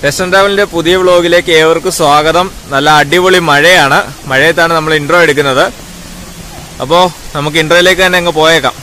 ടെസ്റ്റൻ ട്രാവലിന്റെ പുതിയ വ്ളോഗിലേക്ക് ഏവർക്കും സ്വാഗതം നല്ല അടിപൊളി മഴയാണ് മഴയത്താണ് നമ്മൾ ഇൻട്രോ എടുക്കുന്നത് അപ്പോ നമുക്ക് ഇൻട്രോയിലേക്ക് തന്നെ അങ്ങ് പോയേക്കാം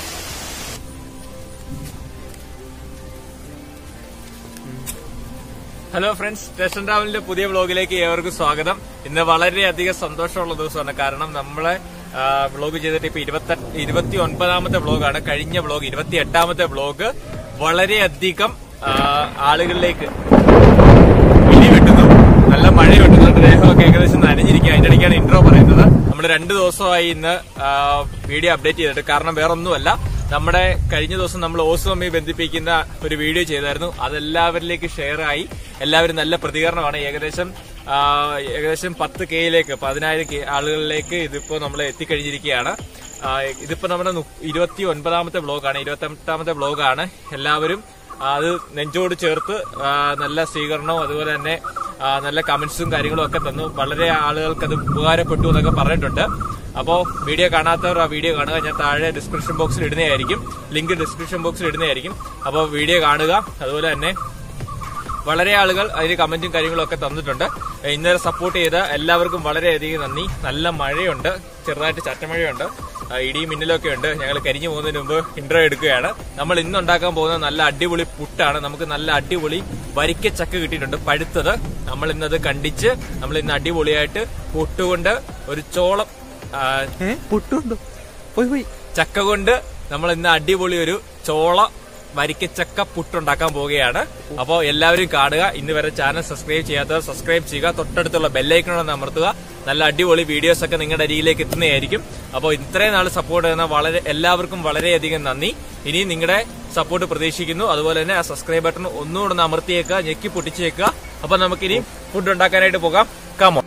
ഹലോ ഫ്രണ്ട്സ് ടെസ്റ്റൻ ട്രാവലിന്റെ പുതിയ വ്ളോഗിലേക്ക് ഏവർക്കും സ്വാഗതം ഇന്ന് വളരെയധികം സന്തോഷമുള്ള ദിവസമാണ് കാരണം നമ്മളെ വ്ളോഗ് ചെയ്തിട്ട് ഇപ്പൊ ഇരുപത്തി ഇരുപത്തി ഒൻപതാമത്തെ വ്ളോഗാണ് കഴിഞ്ഞ വ്ളോഗ് ഇരുപത്തി എട്ടാമത്തെ വ്ളോഗ് വളരെയധികം ആ, ആളുകളിലേക്ക് ഇടി വെട്ടുന്നു നല്ല മഴ വെട്ടുന്നുണ്ട് ദേഹമൊക്കെ ഏകദേശം നനഞ്ഞിരിക്കുക അതിന്റെ ഇടയ്ക്കാണ് ഇൻട്രോ പറയുന്നത് നമ്മൾ രണ്ട് ദിവസമായി ഇന്ന് ആ, വീഡിയോ അപ്ഡേറ്റ് ചെയ്തിട്ട് കാരണം വേറെ ഒന്നുമല്ല നമ്മുടെ കഴിഞ്ഞ ദിവസം നമ്മൾ ഓസുമമ്മയെ ബന്ധിപ്പിക്കുന്ന ഒരു വീഡിയോ ചെയ്തായിരുന്നു അതെല്ലാവരിലേക്ക് ഷെയർ ആയി എല്ലാവരും നല്ല പ്രതികരണമാണ് ഏകദേശം ആ, ഏകദേശം പത്ത് കെയിലേക്ക് പതിനായിരം കെ ആളുകളിലേക്ക് ഇതിപ്പോ നമ്മൾ എത്തിക്കഴിഞ്ഞിരിക്കുകയാണ് ആ, ഇതിപ്പോ നമ്മുടെ നു- ഇരുപത്തി ഒൻപതാമത്തെ ബ്ലോഗാണ് ഇരുപത്തി എട്ടാമത്തെ ബ്ലോഗാണ് എല്ലാവരും ആ, അത് നെഞ്ചോട് ചേർത്ത് ആ, നല്ല സ്വീകരണവും അതുപോലെ തന്നെ ആ, നല്ല കമന്റ്സും കാര്യങ്ങളും ഒക്കെ തന്നു വളരെ ആളുകൾക്ക് അത് ഉപകാരപ്പെട്ടു എന്നൊക്കെ പറഞ്ഞിട്ടുണ്ട് അപ്പോ വീഡിയോ കാണാത്തവർ ആ വീഡിയോ കാണുക ഞാൻ താഴെ ഡിസ്ക്രിപ്ഷൻ ബോക്സിൽ ഇടുന്നതായിരിക്കും ലിങ്ക് ഡിസ്ക്രിപ്ഷൻ ബോക്സിൽ ഇടുന്നതായിരിക്കും അപ്പോൾ വീഡിയോ കാണുക അതുപോലെ തന്നെ വളരെ ആളുകൾ അതിന് കമന്റും കാര്യങ്ങളും ഒക്കെ തന്നിട്ടുണ്ട് ഇന്നലെ സപ്പോർട്ട് ചെയ്ത എല്ലാവർക്കും വളരെയധികം നന്ദി നല്ല മഴയുണ്ട് ചെറുതായിട്ട് ചറ്റമഴയുണ്ട് ആ, ഇടിയും മിന്നലൊക്കെ ഉണ്ട് ഞങ്ങൾ കരിഞ്ഞു പോകുന്നതിന് മുമ്പ് ഇൻട്രോ എടുക്കുകയാണ് നമ്മൾ ഇന്ന് ഉണ്ടാക്കാൻ പോകുന്ന നല്ല അടിപൊളി പുട്ടാണ് നമുക്ക് നല്ല അടിപൊളി വരിക്ക ചക്ക കിട്ടിയിട്ടുണ്ട് പഴുത്തത് നമ്മൾ ഇന്നത് കണ്ടിച്ച് നമ്മൾ ഇന്ന് അടിപൊളിയായിട്ട് പുട്ടുകൊണ്ട് ഒരു ചോളം ആ, പുട്ടുണ്ടോ പോയി പോയി ചക്ക കൊണ്ട് നമ്മൾ ഇന്ന് അടിപൊളി ഒരു ചോള വരിക്കച്ചക്ക പുട്ടുണ്ടാക്കാൻ പോവുകയാണ് അപ്പോൾ എല്ലാവരും കാണുക ഇന്ന് വരെ ചാനൽ സബ്സ്ക്രൈബ് ചെയ്യാത്തവർ സബ്സ്ക്രൈബ് ചെയ്യുക തൊട്ടടുത്തുള്ള ബെല്ലൈക്കണമെന്ന് അമർത്തുക നല്ല അടിപൊളി വീഡിയോസ് ഒക്കെ നിങ്ങളുടെ അരിയിലേക്ക് എത്തുന്നതായിരിക്കും അപ്പോൾ ഇത്രയും നാൾ സപ്പോർട്ട് ചെയ്യുന്ന വളരെ എല്ലാവർക്കും വളരെയധികം നന്ദി ഇനി നിങ്ങളുടെ സപ്പോർട്ട് പ്രതീക്ഷിക്കുന്നു അതുപോലെ തന്നെ ആ സബ്സ്ക്രൈബ് ബട്ടൺ ഒന്നുകൂടെ ഒന്ന് അമർത്തിയേക്കുക ഞെക്കി പൊട്ടിച്ചേക്കുക അപ്പൊ നമുക്കിനി ഫുഡ് ഉണ്ടാക്കാനായിട്ട് പോകാം കമോ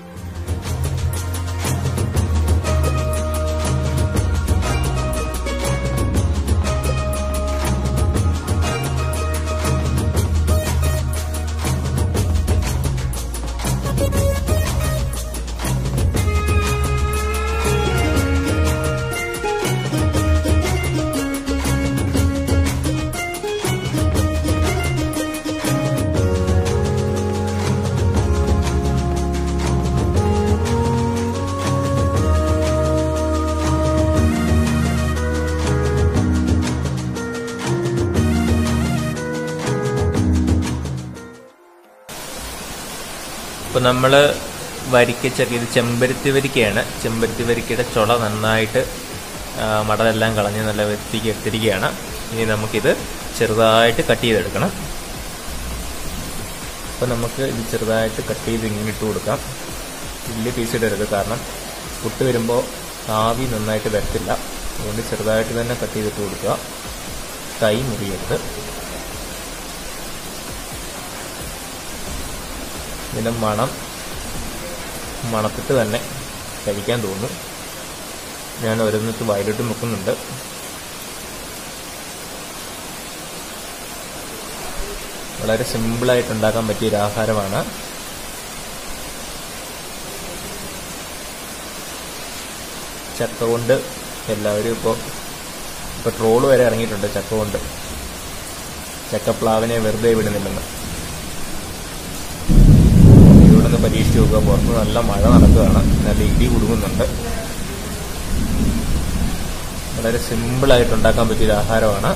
ഇപ്പൊ നമ്മള് വരിക്കച്ചക്ക ഇത് ചെമ്പരുത്തി വരിക്കയാണ് ചെമ്പരുത്തി വരിക്കയുടെ ചുള നന്നായിട്ട് ആ, മടലെല്ലാം കളഞ്ഞ് നല്ല വൃത്തിക്ക് എടുത്തിരിക്കുകയാണ് ഇനി നമുക്കിത് ചെറുതായിട്ട് കട്ട് ചെയ്തെടുക്കണം അപ്പൊ നമുക്ക് ഇത് ചെറുതായിട്ട് കട്ട് ചെയ്ത് ഇങ്ങനെ ഇട്ട് കൊടുക്കാം വലിയ പീസ് ഇടരുത് കാരണം പുട്ട് വരുമ്പോൾ ആവി നന്നായിട്ട് വരത്തില്ല അതുകൊണ്ട് ചെറുതായിട്ട് തന്നെ കട്ട് ചെയ്തിട്ട് കൊടുക്കുക കൈ മുറിയരുത് ഇതിന്റെ മണം മണത്തിട്ട് തന്നെ കഴിക്കാൻ തോന്നും ഞാൻ ഓരോന്നിട്ട് വയലിട്ട് മുക്കുന്നുണ്ട് വളരെ സിമ്പിളായിട്ട് ഉണ്ടാക്കാൻ പറ്റിയ ഒരു ആഹാരമാണ് ചക്ക കൊണ്ട് എല്ലാവരും ഇപ്പോൾ ഇപ്പോൾ ട്രോള് വരെ ഇറങ്ങിയിട്ടുണ്ട് ചക്ക കൊണ്ട് ചക്കപ്ലാവിനെ വെറുതെ വിടുന്നില്ലെന്ന് ഇവിടെ നിന്ന് പരീക്ഷിച്ച് നോക്കുക പുറത്ത് നല്ല മഴ നടക്കുകയാണ് നല്ല ഇടി കുടുങ്ങുന്നുണ്ട് വളരെ സിമ്പിളായിട്ട് ഉണ്ടാക്കാൻ പറ്റിയൊരു ആഹാരമാണ്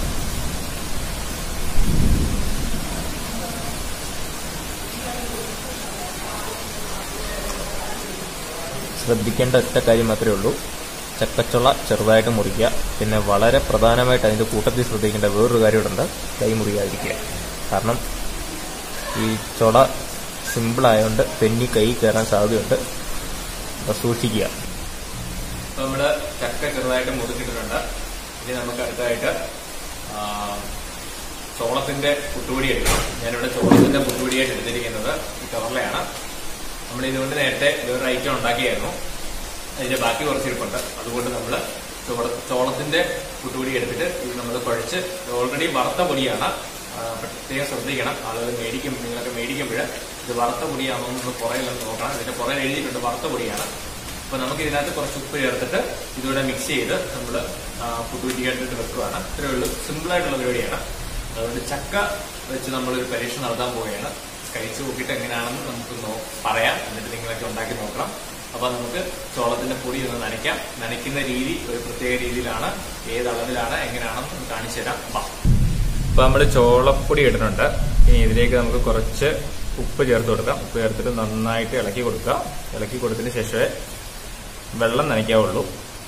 ശ്രദ്ധിക്കേണ്ട ഒറ്റ കാര്യം മാത്രമേ ഉള്ളൂ ചക്കച്ചുള ചെറുതായിട്ട് മുറിക്കുക പിന്നെ വളരെ പ്രധാനമായിട്ട് അതിന്റെ കൂട്ടത്തിൽ ശ്രദ്ധിക്കേണ്ട വേറൊരു കാര്യമുണ്ട് കൈ മുറിയാതിരിക്കുക കാരണം ഈ ചുള സിമ്പിൾ ആയതുകൊണ്ട് തെന്നി കൈ കയറാൻ സാധ്യതയുണ്ട് അപ്പൊ സൂക്ഷിക്കുക നമ്മള് ചക്ക ചെറുതായിട്ട് മുറിച്ചിട്ടുണ്ട് ഇനി നമുക്ക് അടുത്തായിട്ട് ആ, ചോളത്തിന്റെ പുട്ടുപൊടി എടുക്കണം ഞാനിവിടെ ചോളത്തിന്റെ പുട്ടുപൊടിയായിട്ട് എടുത്തിരിക്കുന്നത് ഈ കവറിലെയാണ് നമ്മൾ ഇതുകൊണ്ട് നേരത്തെ വേറൊരു ഐറ്റം ഉണ്ടാക്കിയായിരുന്നു അതിന്റെ ബാക്കി കുറച്ച് ഇരിപ്പുണ്ട് അതുകൊണ്ട് നമ്മൾ ചോള ചോളത്തിന്റെ പുട്ടുപൊടി എടുത്തിട്ട് ഇത് നമ്മൾ കുഴച്ച് ഓൾറെഡി വറുത്ത പൊടിയാണ് ആ, പ്രത്യേകം ശ്രദ്ധിക്കണം ആളുകൾ മേടിക്കും നിങ്ങളൊക്കെ മേടിക്കുമ്പോൾ ഇത് വറുത്ത പൊടിയാണോ എന്ന് പുറകിലൊന്ന് നോക്കണം ഇതിന്റെ പുറകിൽ എഴുതിയിട്ടുണ്ട് വറുത്ത പൊടിയാണ് അപ്പൊ നമുക്ക് ഇതിനകത്ത് കുറച്ച് ഉപ്പ് ചേർത്തിട്ട് ഇതിവിടെ മിക്സ് ചെയ്ത് നമ്മൾ പുട്ടുപൊടിയായിട്ട് വെക്കുകയാണ് ഇത്രയേ ഉള്ളൂ സിമ്പിൾ ആയിട്ടുള്ള പരിപാടിയാണ് അതുകൊണ്ട് ചക്ക വെച്ച് നമ്മളൊരു പരീക്ഷ നടത്താൻ പോവുകയാണ് കഴിച്ചു നോക്കിയിട്ട് എങ്ങനെയാണെന്ന് നമുക്ക് നോ- പറയാം എന്നിട്ട് നിങ്ങളൊക്കെ ഉണ്ടാക്കി നോക്കണം അപ്പൊ നമുക്ക് ചോളത്തിന്റെ പൊടി ഒന്ന് നനയ്ക്കാം നനയ്ക്കുന്ന രീതി ഒരു പ്രത്യേക രീതിയിലാണ് ഏത് അളവിലാണ് എങ്ങനെയാണെന്ന് ഒന്ന് കാണിച്ചു തരാം വാ ഇപ്പൊ നമ്മൾ ചോളപ്പൊടി ഇടുന്നുണ്ട് ഇനി ഇതിലേക്ക് നമുക്ക് കുറച്ച് ഉപ്പ് ചേർത്ത് കൊടുക്കാം ഉപ്പ് ചേർത്തിട്ട് നന്നായിട്ട് ഇളക്കി കൊടുക്കുക ഇളക്കി കൊടുത്തതിന് ശേഷമേ വെള്ളം നനയ്ക്കാവുള്ളൂ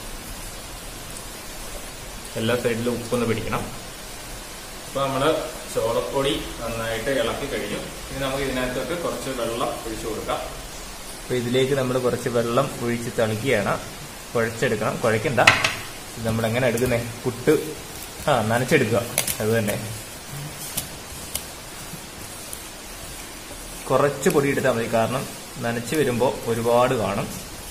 എല്ലാ സൈഡിലും ഉപ്പൊന്ന് പിടിക്കണം ഇപ്പൊ നമ്മള് ചോളപ്പൊടി നന്നായിട്ട് ഇളക്കി കഴിഞ്ഞു ഇനി നമുക്ക് ഇതിനകത്തൊക്കെ കുറച്ച് വെള്ളം ഒഴിച്ചു കൊടുക്കാം അപ്പൊ ഇതിലേക്ക് നമ്മൾ കുറച്ച് വെള്ളം ഒഴിച്ച് തളിക്കുകയാണ് കുഴച്ചെടുക്കണം കുഴക്കണ്ട ഇത് നമ്മൾ എങ്ങനെ എടുക്കുന്നേ പുട്ട് ആ നനച്ചെടുക്കുക അത് തന്നെ കുറച്ച് പൊടി എടുത്താൽ മതി കാരണം നനച്ച് വരുമ്പോൾ ഒരുപാട് കാണും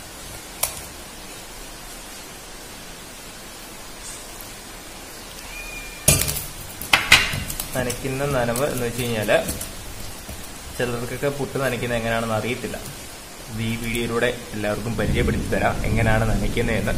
നനയ്ക്കുന്ന നനവ് എന്ന് വെച്ച് കഴിഞ്ഞാല് ചിലർക്കൊക്കെ പുട്ട് നനയ്ക്കുന്നത് എങ്ങനെയാണെന്ന് അറിയത്തില്ല ഇത് ഈ വീഡിയോയിലൂടെ എല്ലാവർക്കും പരിചയപ്പെടുത്തി തരാം എങ്ങനെയാണ് നനയ്ക്കുന്നതെന്ന്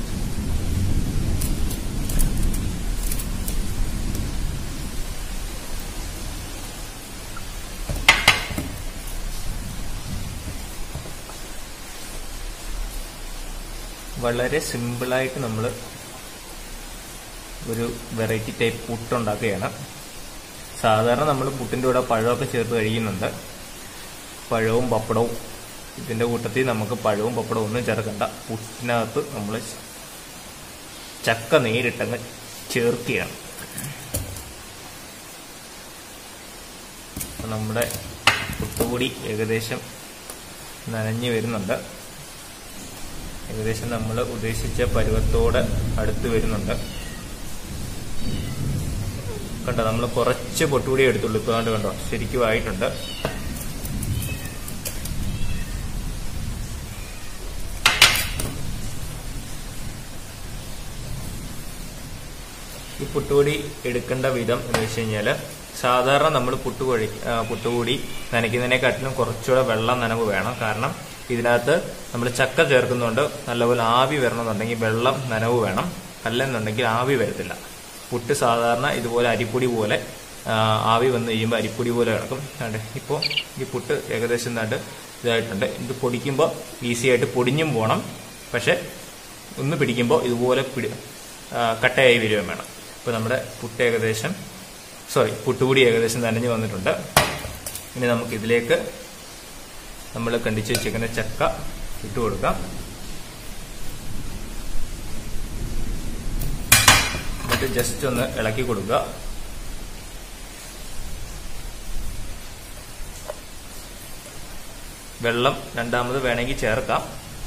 വളരെ സിമ്പിളായിട്ട് നമ്മൾ ഒരു വെറൈറ്റി ടൈപ്പ് പുട്ടുണ്ടാക്കുകയാണ് സാധാരണ നമ്മൾ പുട്ടിൻ്റെ കൂടെ പഴമൊക്കെ ചേർത്ത് കഴിക്കുന്നുണ്ട് പഴവും പപ്പടവും ഇതിൻ്റെ കൂട്ടത്തിൽ നമുക്ക് പഴവും പപ്പടവും ഒന്നും ചേർക്കണ്ട പുട്ടിനകത്ത് നമ്മൾ ചക്ക നേരിട്ടങ്ങ് ചേർക്കുകയാണ് അപ്പൊ നമ്മുടെ പുട്ടുപൊടി ഏകദേശം നനഞ്ഞു വരുന്നുണ്ട് ഏകദേശം നമ്മൾ ഉദ്ദേശിച്ച പരുവത്തോട് അടുത്ത് വരുന്നുണ്ട് കണ്ടോ നമ്മൾ കുറച്ച് പൊട്ടുകൂടി എടുത്തുള്ളൂ ഇപ്പൊ കണ്ടോ കണ്ടോ ശരിക്കും ആയിട്ടുണ്ട് ഈ പുട്ടുപൊടി എടുക്കേണ്ട വിധം എന്ന് വെച്ച് കഴിഞ്ഞാല് സാധാരണ നമ്മൾ പുട്ടുപൊഴി ആ, പുട്ടുപൊടി നനയ്ക്കുന്നതിനെക്കാട്ടിലും കുറച്ചുകൂടെ വെള്ളം നനവ് വേണം കാരണം ഇതിനകത്ത് നമ്മൾ ചക്ക ചേർക്കുന്നുണ്ട് നല്ലപോലെ ആവി വരണമെന്നുണ്ടെങ്കിൽ വെള്ളം നനവ് വേണം അല്ലെന്നുണ്ടെങ്കിൽ ആവി വരത്തില്ല പുട്ട് സാധാരണ ഇതുപോലെ അരിപ്പൊടി പോലെ ആ, ആവി വന്ന് കഴിയുമ്പോൾ അരിപ്പൊടി പോലെ കിടക്കും കണ്ടേ ഇപ്പോൾ ഈ പുട്ട് ഏകദേശം നാട്ട് ഇതായിട്ടുണ്ട് ഇത് പൊടിക്കുമ്പോൾ ഈസി ആയിട്ട് പൊടിഞ്ഞും പോകണം പക്ഷെ ഒന്ന് പിടിക്കുമ്പോൾ ഇതുപോലെ പിടി ആ, കട്ടയായി വരികയും വേണം ഇപ്പോൾ നമ്മുടെ പുട്ട് ഏകദേശം സോറി പുട്ടുപൊടി ഏകദേശം നനഞ്ഞു വന്നിട്ടുണ്ട് ഇനി നമുക്ക് ഇതിലേക്ക് നമ്മൾ കണ്ടിച്ച് വെച്ചിരിക്കുന്ന ചക്ക ഇട്ട് കൊടുക്കാം എന്നിട്ട് ജസ്റ്റ് ഒന്ന് ഇളക്കി കൊടുക്കുക വെള്ളം രണ്ടാമത് വേണമെങ്കിൽ ചേർക്കാം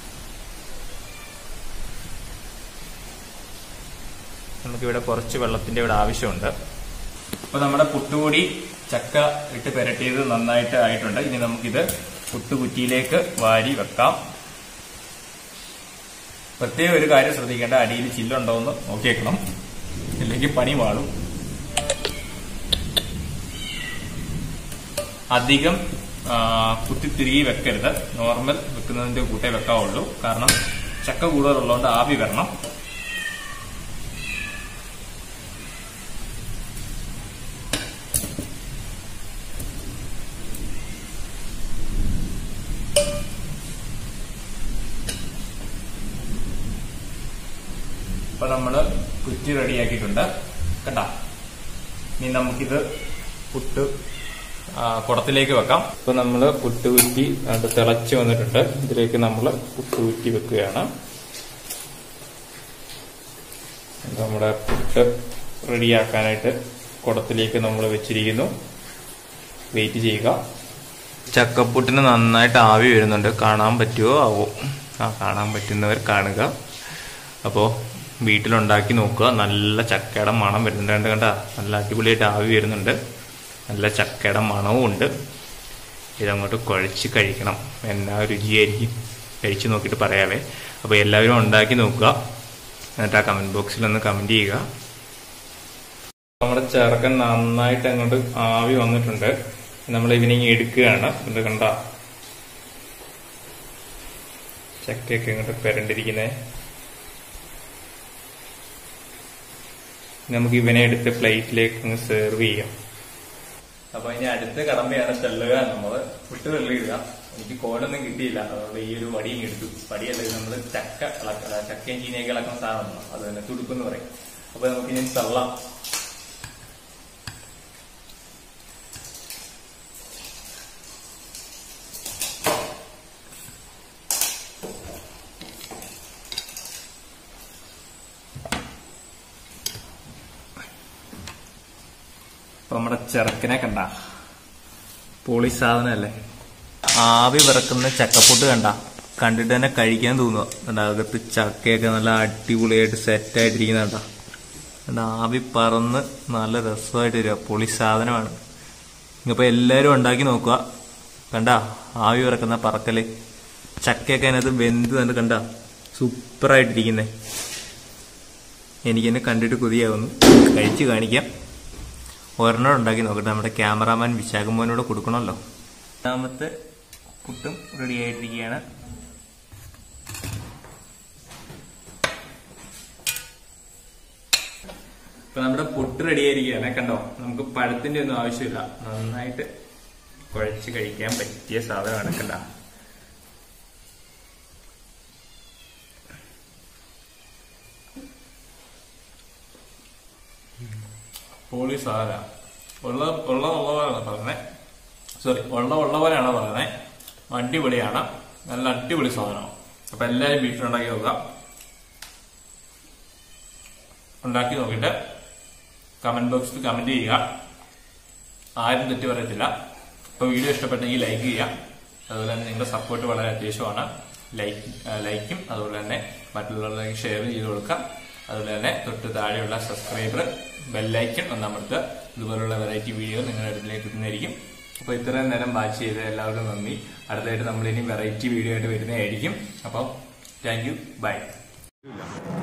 നമുക്കിവിടെ കുറച്ച് വെള്ളത്തിന്റെ ഇവിടെ ആവശ്യമുണ്ട് അപ്പൊ നമ്മുടെ പുട്ടുപൊടി ചക്ക ഇട്ട് പുരട്ടിയത് നന്നായിട്ട് ആയിട്ടുണ്ട് ഇനി നമുക്കിത് പുട്ടുകുറ്റിയിലേക്ക് വാരി വെക്കാം പ്രത്യേക ഒരു കാര്യം ശ്രദ്ധിക്കേണ്ട അടിയിൽ ചില്ലുണ്ടോ എന്ന് നോക്കിയേക്കണം ഇല്ലെങ്കിൽ പണി മാറും അധികം ആ, കുത്തിത്തിരികി വെക്കരുത് നോർമൽ വെക്കുന്നതിന്റെ കൂട്ടേ വെക്കാവുള്ളൂ കാരണം ചക്ക കൂടുതലുള്ളതുകൊണ്ട് ആവി വരണം അപ്പൊ നമ്മള് കുറ്റി റെഡിയാക്കിയിട്ടുണ്ട് കണ്ട ഇനി നമുക്കിത് പുട്ട് ആ, കുടത്തിലേക്ക് വെക്കാം ഇപ്പൊ നമ്മള് പുട്ട് കുറ്റി അത് തിളച്ച് വന്നിട്ടുണ്ട് ഇതിലേക്ക് നമ്മൾ പുട്ട് കുറ്റി വെക്കുകയാണ് ഇത് നമ്മുടെ പുട്ട് റെഡിയാക്കാനായിട്ട് കുടത്തിലേക്ക് നമ്മൾ വെച്ചിരിക്കുന്നു വെയിറ്റ് ചെയ്യുക ചക്കപ്പുട്ടിന് നന്നായിട്ട് ആവി വരുന്നുണ്ട് കാണാൻ പറ്റുമോ ആവോ ആ കാണാൻ പറ്റുന്നവർ കാണുക അപ്പോൾ വീട്ടിലുണ്ടാക്കി നോക്കുക നല്ല ചക്കയുടെ മണം വരുന്നുണ്ട് കണ്ട കണ്ട നല്ല അടിപൊളിയായിട്ട് ആവി വരുന്നുണ്ട് നല്ല ചക്കയുടെ മണവും ഉണ്ട് ഇതങ്ങോട്ട് കുഴച്ച് കഴിക്കണം എന്നാ രുചിയായിരിക്കും കഴിച്ചു നോക്കിയിട്ട് പറയാവേ അപ്പോൾ എല്ലാവരും ഉണ്ടാക്കി നോക്കുക എന്നിട്ട് ആ കമന്റ് ബോക്സിൽ ഒന്ന് കമന്റ് ചെയ്യുക നമ്മുടെ ചെറുക്കൻ നന്നായിട്ട് അങ്ങോട്ട് ആവി വന്നിട്ടുണ്ട് നമ്മൾ ഇവനിങ് എടുക്കുകയാണ് ഇത് കണ്ട ചക്കയൊക്കെ ഇങ്ങോട്ട് പെരണ്ടിരിക്കുന്നേ നമുക്ക് ഇവനെ എടുത്ത് പ്ലേറ്റിലേക്ക് അങ്ങ് സെർവ് ചെയ്യാം അപ്പൊ ഇനി അടുത്ത കടമ്പയാണ് തെള്ളുക എന്നുള്ളത് പുട്ട് തെള്ളിയിടുക എനിക്ക് കോലൊന്നും കിട്ടിയില്ല അതുകൊണ്ട് ഈ ഒരു വടിയും എടുത്തു വടിയല്ല ഇത് നമ്മള് ചക്ക ഇളക്ക ചക്കയും ചീനയൊക്കെ ഇളക്കുന്ന സാധനമാണ് അത് തന്നെ തുടുപ്പെന്ന് പറയും അപ്പൊ നമുക്ക് ഇനി തള്ളാം ഇപ്പൊ നമ്മുടെ ചെറുക്കനെ കണ്ട പോളി സാധനല്ലേ ആവി വിറക്കുന്ന ചക്കപ്പൊട്ട് കണ്ട കണ്ടിട്ട് തന്നെ കഴിക്കാൻ തോന്നുക കണ്ട അകത്ത് ചക്കയൊക്കെ നല്ല അടിപൊളിയായിട്ട് സെറ്റ് ആയിട്ടിരിക്കുന്ന കണ്ട കണ്ട ആവി പറന്ന് നല്ല രസമായിട്ട് വരിക പൊളി സാധനമാണ് ഇപ്പൊ എല്ലാരും ഉണ്ടാക്കി നോക്കുക കണ്ട ആവി വിറക്കുന്ന പറക്കല് ചക്കയൊക്കെ അതിനകത്ത് വെന്ത് കണ്ട് കണ്ട സൂപ്പറായിട്ടിരിക്കുന്നേ എനിക്കെന്നെ കണ്ടിട്ട് കൊതിയാവുന്നു കഴിച്ച് കാണിക്കാം ഒരെണ്ണം ഉണ്ടാക്കി നോക്കട്ടെ നമ്മുടെ ക്യാമറാമാൻ വിശാഖമോനോട് കൊടുക്കണമല്ലോ രണ്ടാമത്തെ പുട്ടും റെഡി ആയിട്ടിരിക്കുകയാണ് ഇപ്പൊ നമ്മുടെ പുട്ട് റെഡി ആയിരിക്കുകയാണ് കണ്ടോ നമുക്ക് പഴത്തിന്റെ ഒന്നും ആവശ്യമില്ല നന്നായിട്ട് കുഴച്ച് കഴിക്കാൻ പറ്റിയ സാധനമാണ് കണ്ട പോളി സാധന ഉള്ള ഉള്ള ഉള്ള പോലെയാണ് പറയുന്നത് സോറി ഉള്ള ഉള്ള പോലെയാണ് പറയുന്നത് അടിപൊളിയാണ് നല്ല അടിപൊളി സാധനമാണ് അപ്പൊ എല്ലാവരും വീട്ടിലുണ്ടാക്കി നോക്കുക ഉണ്ടാക്കി നോക്കിയിട്ട് കമന്റ് ബോക്സിൽ കമന്റ് ചെയ്യുക ആരും തെറ്റ് പറയത്തില്ല അപ്പൊ വീഡിയോ ഇഷ്ടപ്പെട്ടെങ്കിൽ ലൈക്ക് ചെയ്യുക അതുപോലെ തന്നെ നിങ്ങളുടെ സപ്പോർട്ട് വളരെ അത്യാവശ്യമാണ് ലൈക്ക് ലൈക്കും അതുപോലെ തന്നെ മറ്റുള്ളവരിലേക്ക് ഷെയർ ചെയ്ത് കൊടുക്കുക അതുപോലെ തന്നെ തൊട്ട് താഴെയുള്ള സബ്സ്ക്രൈബർ ബെല്ലൈക്കൺ ഒന്നമർത്തുക ഇതുപോലുള്ള വെറൈറ്റി വീഡിയോ നിങ്ങളുടെ അടുത്തിലേക്ക് എത്തുന്നതായിരിക്കും അപ്പോൾ ഇത്രയും നേരം വാച്ച് ചെയ്ത എല്ലാവർക്കും നന്ദി അടുത്തായിട്ട് നമ്മൾ ഇനി വെറൈറ്റി വീഡിയോ ആയിട്ട് വരുന്നതായിരിക്കും അപ്പോൾ താങ്ക് യു ബൈ